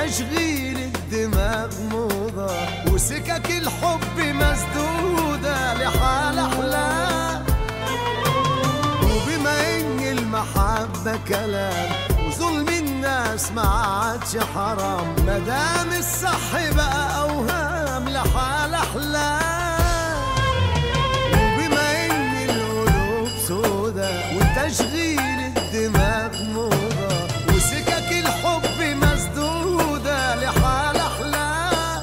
وتشغيل الدماغ موضة وسكك الحب مسدودة لحال أحلام وبما إن المحبة كلام وظلم الناس ما عادش حرام مدام الصح بقى أوهام لحال أحلام وبما إن القلوب سودا وتشغيل الدماغ موضة وسكك الحب مسدودة لحال أحلام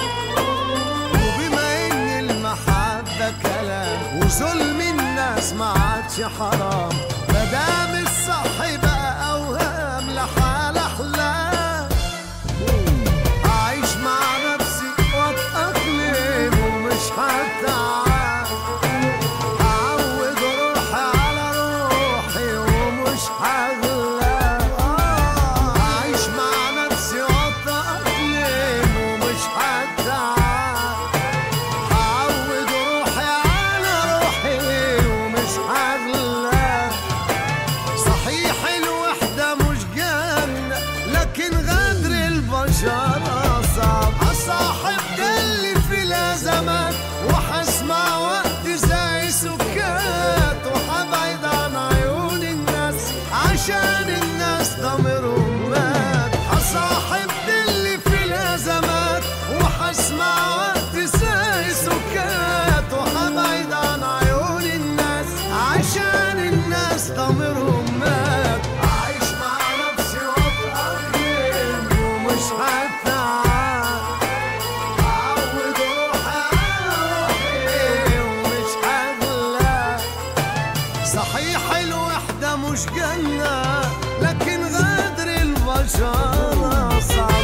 وبما إن المحبة كلام وظلم الناس ما عادش حرام مدام الصح بقى أوهام لحال أحلام أعيش مع نفسي وأتأقلم ومش هتعب أعود روحي على روحي ومش هغلى أعيش مع نفسي وأتأقلم ومش هتعب أعود روحي على روحي ومش هغلى صحيح الوحدة مش جنة لكن غدر البشر أصعب أصاحب اللي في الأزمات وحسمع وقت زي سكات وحبعد عن عيون الناس عشان الناس ضميرهم مات أصاحب اللي في الأزمات وحسمع وقت زي سكات وحبعد عن عيون الناس عشان الناس ضميرهم مات أعيش مع نفسي وأتأقلم ومش هتعب أعود روحي على روحي ومش هغلى صحيح الوحدة مش جنة لكن غدر البشر أصعب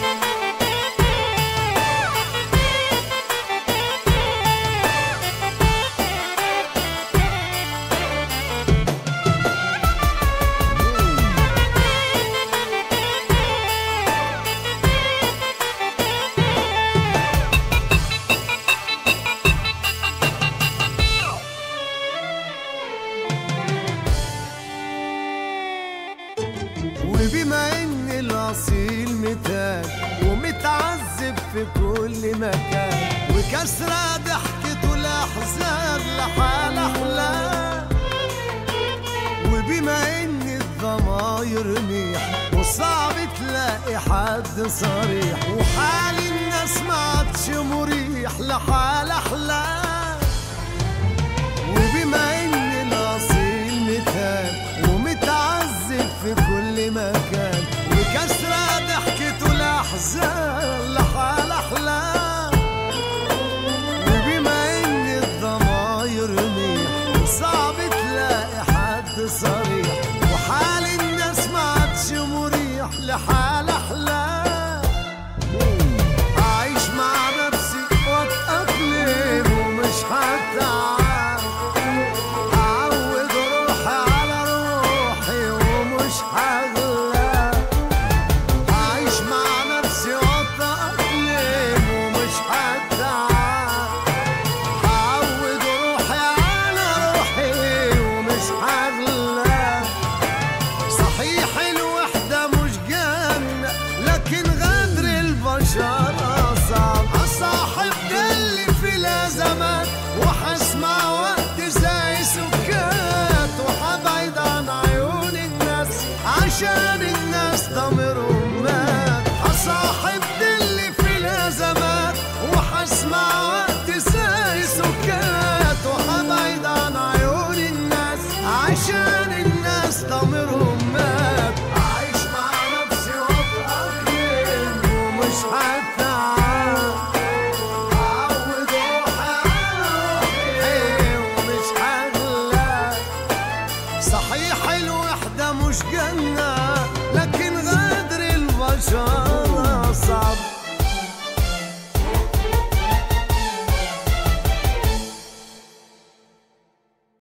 وبما ان الاصيل متاج ومتعذب في كل مكان وكسرة ضحكته الاحزان لحال احلام وبما ان الضماير ميح وصعب تلاقي حد صريح وحال الناس ما عادش مريح لحال احلام وبما ان الاصيل متهان ومتعذب في كل مكان وكسرة ضحكته الاحزان لحال احلام وبما ان الضماير ميح وصعب تلاقي حد صريح وحال الناس ما عادش مريح لحال احلام أعيش مع نفسي وأتأقلم ومش هتعب أعود روحي على روحي ومش هغلى أعيش مع نفسي وأتأقلم ومش هتعب أعود روحي على روحي ومش هغلى صحيح الوحدة مش جنة لكن غدر البشر أصعب أصاحب اللي في الأزمات وحسمع وقت زي سكات وحبعد عن عيون الناس عشان الناس ضميرهم مات أصاحب اللي في الأزمات وحسمع وقت زي سكات وحبعد عن عيون الناس عشان الناس ضميرهم مات أعيش مع نفسي وأتأقلم ومش هتعب أعود روحي على روحي ومش هغلى صحيح الوحدة مش جنة